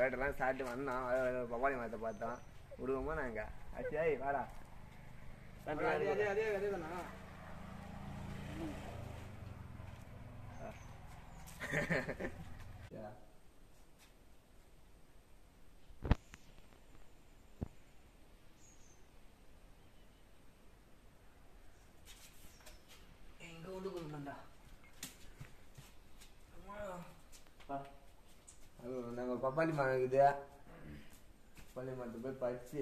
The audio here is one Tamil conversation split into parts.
சாப்பிட்டுலாம் சாப்பிட்டு வந்தோம் வர வர பப்பாளி மரத்தை பார்த்தோம் விடுவோமா நாங்க அச்சா வாடா அதே அதே அதே அதே தானா எங்க கொண்டு போகணும்டா அது நாங்கள் பப்பாளி மரம் இருக்குது பப்பாளி மரத்தை போய் பறிச்சு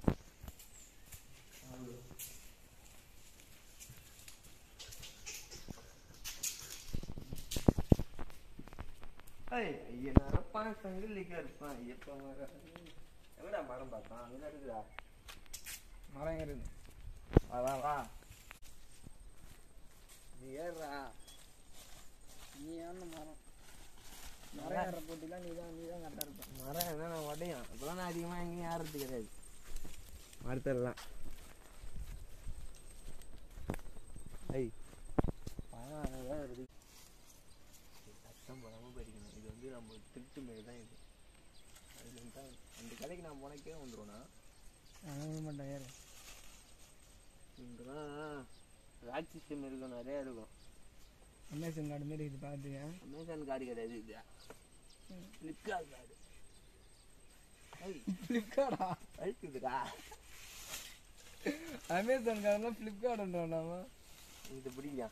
ஐய் ஐயா நடப்பான் சங்கிலிக்கா இருப்பான் ஐயப்பா மரம் எங்கடா மரம் பார்த்தான் அங்கே இருக்குதா மரம் எங்க இருக்கு வா வா வா நீ ஏறுறா நீ ஏன்ன மரம் மரம் ஏற போட்டிலாம் நீ தான் நீ தான் கரெக்டாக இருப்ப மரம் என்ன உடையும் இப்போலாம் நான் அதிகமாக எங்கேயும் ஏறது கிடையாது மரத்தெல்லாம் ஐய் பழம் அழகாக வருது சத்தம் போடாமல் பறிக்கணும் இது வந்து நம்ம திருட்டு மாரி தான் இது அதுல தான் அந்த கடைக்கு நான் போனக்கே வந்துடுவேண்ணா நான் மாட்டேன் ஏறு இங்கெல்லாம் ராக் சிஸ்டம் இருக்கும் நிறையா இருக்கும் அமேசான் கார்டு மாரி இது பார்த்துக்க அமேசான் கார்டு கிடையாது இது ஃப்ளிப்கார்ட் கார்டு ஐய் ஃப்ளிப்கார்டா அழுக்குதுடா அமேசான் கார்டுலாம் ஃப்ளிப்கார்டுன்றோம் நாம இது பிடிங்க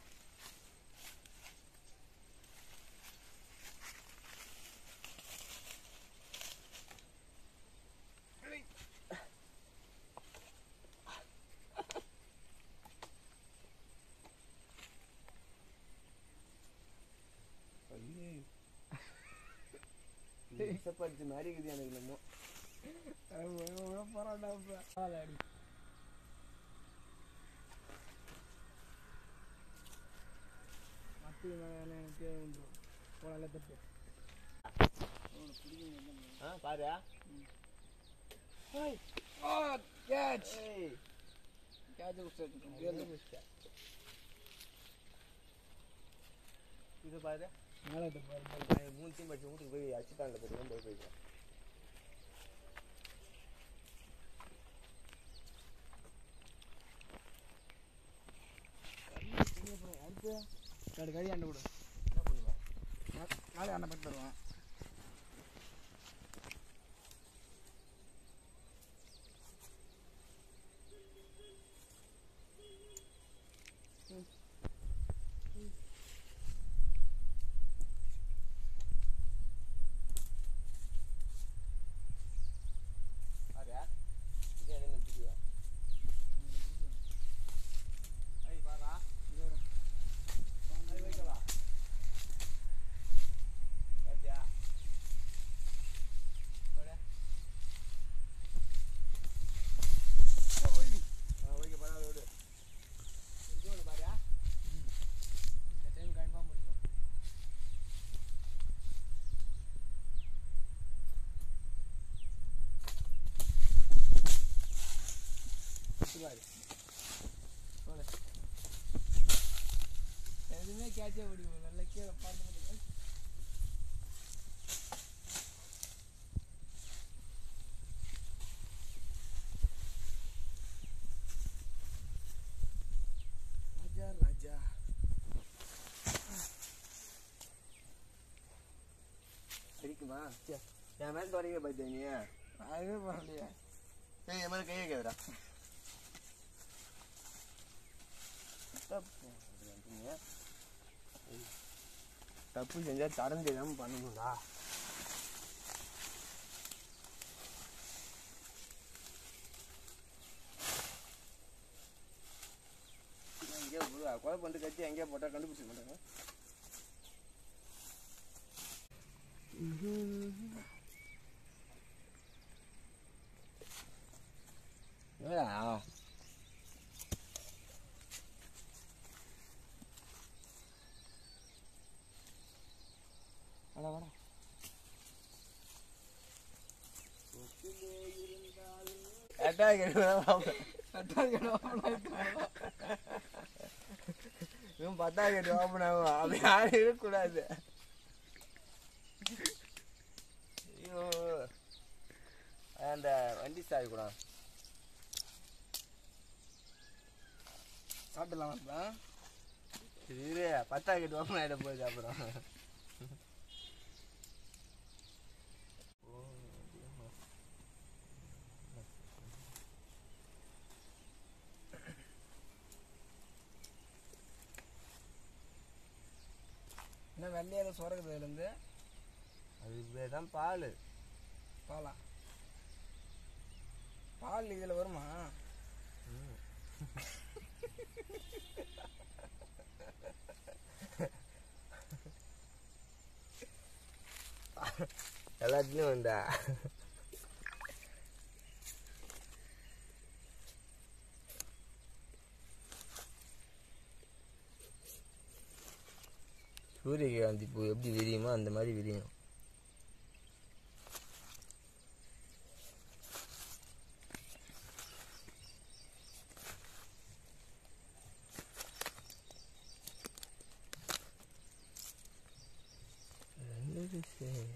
விசப்படிச்சு மாதிரி இருக்குது எனக்கு நம்ம போராட்டா இப்போ அடி மத்தி மேலே எனக்கு வந்துடும் போனால தப்பு ஆ பாரு ஓ கேட்ச் ஏய் கேட்ச் கொடுத்து இது பாரு மேலே தப்பு மூணு டீம் வச்சு வீட்டுக்கு போய் அச்சுட்டாங்க போய் போய் போய்க்கலாம் அடுத்து ரெண்டு கறி ஆண்டு கொடு என்ன பண்ணுவேன் நாளை அண்ணன் பண்ணி தருவேன் பாரு இது என்ன வச்சுக்குவா ஐய் பாரா ஐய் வைக்கவா பாத்தியா போடு ஆ வைக்க பாரா விடு இது ஒன்று பாரியா இந்த டைம் கன்ஃபார்ம் பண்ணிக்கோ பாரு எதுவுமே கேட்சே முடியும் நல்லா கீழே பார்த்து முடியும் ராஜா ராஜா சரிக்குமா என் மேலே தொடங்க பார்த்தியா நீ அதுவே பரவாயில்லையா ஏய் என் மேலே கையை கேட்குறா தப்பு செஞ்சா தரம் தெரியாம பண்ணணும்டா எங்கேயோ போடுவா கொலை பண்ணிட்டு கட்டி எங்கேயோ போட்டா கண்டுபிடிச்ச மாட்டாங்க ஏடா வாடா வாடா அட்டாக் இவன் பத்தாம் கேட்டு ஓப்பன் ஆகும் அப்படி யாரும் இருக்கக்கூடாது ஐயோ வண்டி சாவி கூட சாப்பிடலாம் இப்போ இரு பத்தா கிட்ட ஓப்பன் ஆகிட போகுது அப்புறம் என்ன வெள்ளையாக ஏதோ சுரக்குது இதுலேருந்து அதுக்கு பேர் தான் பால் பாலா பால் இதில் வருமா எல்லாத்துலேயும் உண்டா சூரியகாந்தி பூ எப்படி விரியுமோ அந்த மாதிரி விரியும் ரெண்டு விஷயம்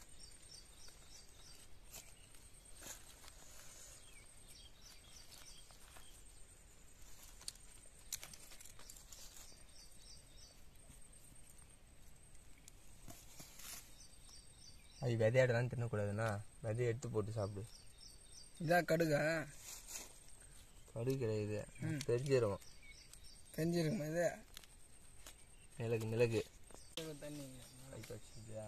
அது விதையாடலாம் தின்னக்கூடாதுண்ணா விதையை எடுத்து போட்டு சாப்பிடு இதான் கடுகா கடு கிடையாது தெரிஞ்சிடும் தெரிஞ்சிருக்குமா இது மிளகு மிளகு இது தண்ணி கைக்கு வச்சுக்கிட்டியா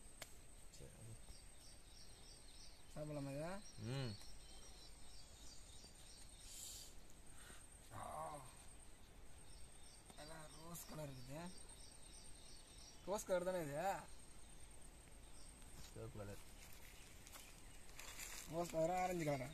சாப்பிடலாமா இதா ம் எல்லாம் ரோஸ் கலர் இருக்குது ரோஸ் கலர் தானே இது சிவப்பு கலர் ரோஸ் கலரா ஆரஞ்சு கலரா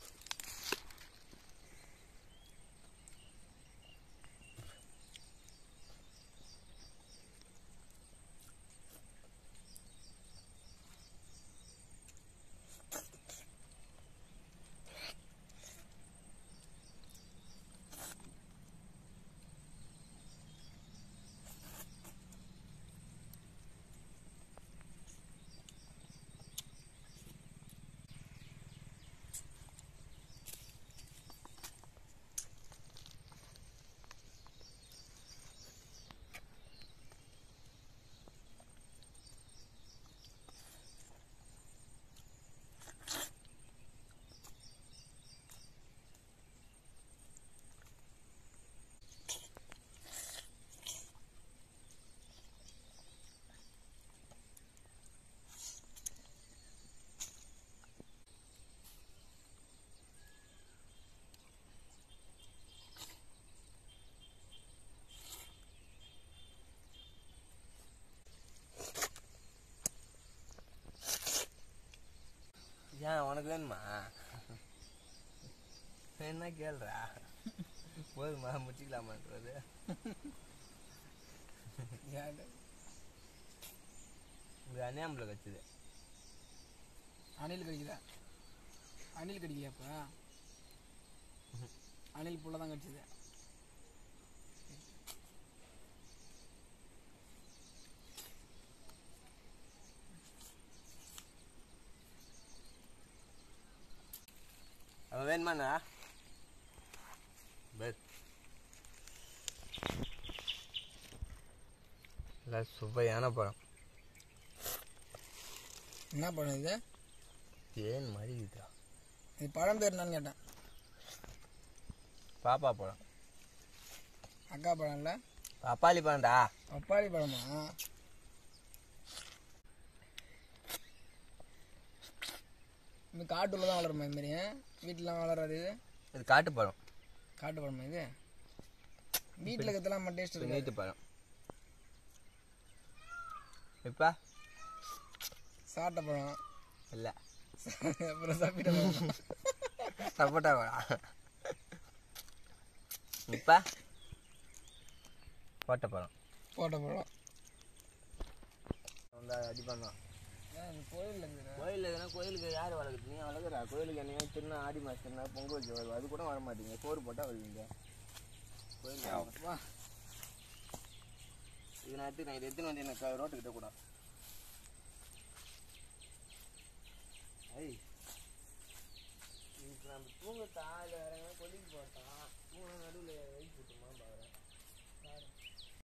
ஏன் உனக்கு வேணுமா என்ன கேள்றா போதுமா முடிச்சிக்கலாமான்றது ஏன் இது அநியாமல கச்சுது அணில் கடிக்குதா அணில் கடிக்கலையா அப்போ அணில் புள்ள தான் கடிச்சது அவன் வேணுமாண்ணா பஸ் இல்லை சுவையான பழம் என்ன பழம் இது தேன் மாதிரி இருக்குதா இது பழம் பேர் என்னன்னு கேட்டேன் பாப்பா பழம் அக்கா பழம் இல்லை பப்பாளி பழம்டா பப்பாளி பழமா இந்த காட்டுல தான் வளருமா இது மாதிரி வீட்டிலாம் வளராது இது இது காட்டு பழம் காட்டு பழமா இது வீட்டில் இருக்கிறதுலாம் டேஸ்ட் இது இருக்கு நீட்டு பழம் இப்போ சாட்டை பழம் இல்லை அப்புறம் சாப்பிட்ட பழம் சப்போட்டா பழம் இப்போ கோட்டை பழம் போட்ட பழம் வந்து அடிப்பான் தான் ஏன் இது கோயிலில் இருக்குது கோயில் எதுனா கோயிலுக்கு யார் வளர்க்குறது நீ வளர்க்குறா கோயிலுக்கு என்னையா திருநா ஆடி மாதம் திருநா பொங்கல் வச்சு வருவா அது கூட வர மாட்டீங்க சோறு போட்டால் வருவீங்க கோயில் அப்பா இது நான் எடுத்து நான் இதை எடுத்துன்னு வந்து எனக்கு ரோட்டுக்கிட்ட கூட ஐய் இல்லை வேற எங்கன்னா கொல்லிக்கு போட்டான் மூணு நடுவில்